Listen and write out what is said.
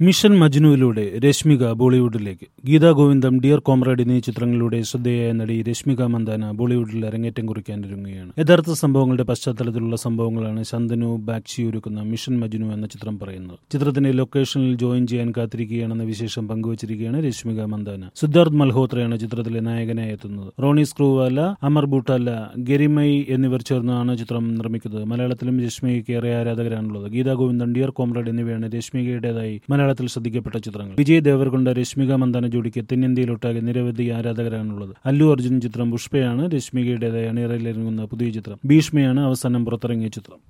mission മജ്നുവിലൂടെ രശ്മിക ബോളിവുഡിലേക്ക് Geetha Govindam dear comrade എന്നീ ചിത്രങ്ങളിലൂടെ ശ്രദ്ധേയായ നടി രശ്മിക മന്ദാന ബോളിവുഡിൽ അരങ്ങേറ്റം കുറിക്കാനിരുങ്ങുകയാണ് യഥാർത്ഥ സംഭവങ്ങളുടെ പശ്ചാത്തലത്തിലുള്ള സംഭവങ്ങളാണ് ശന്തനു ബാക്ചി ഒരുക്കുന്ന മിഷൻ മജ്നു എന്ന ചിത്രം പറയുന്നത് ചിത്രത്തിന്റെ ലൊക്കേഷനിൽ ജോയിൻ ചെയ്യാൻ കാത്തിരിക്കുകയാണെന്ന വിശേഷം പങ്കുവച്ചിരിക്കുകയാണ് രശ്മിക മന്ദാന സിദ്ധാർത്ഥ് മൽഹോത്രയാണ് ചിത്രത്തിലെ നായകനായി എത്തുന്നത് റോണി സ്ക്രൂവാല അമർ ബൂട്ടാല ഗരിമൈ എന്നിവർ ചേർന്നാണ് ചിത്രം നിർമ്മിക്കുന്നത് മലയാളത്തിലും രശ്മികയ്ക്ക് ഏറെ ആരാധകരാണുള്ളത് ഗീതാ ഗോവിന്ദൻ ഡിയർ കോമ്രേഡ് എന്നിവയാണ് രശ്മികയുടേതായി മലയാളത്തിൽ ശ്രദ്ധിക്കപ്പെട്ട ചിത്രങ്ങൾ വിജയ് ദേവർകൊണ്ട രശ്മിക മന്ദാന ജോഡിക്ക് തെന്നിന്ത്യയിലൊട്ടാകെ നിരവധി ആരാധകരാണുള്ളത് അല്ലു അർജുൻ ചിത്രം പുഷ്പയാണ് രശ്മികയുടേതായി അണിയറയിലിറങ്ങുന്ന പുതിയ ചിത്രം ഭീഷ്മയാണ് അവസാനം പുറത്തിറങ്ങിയ ചിത്രം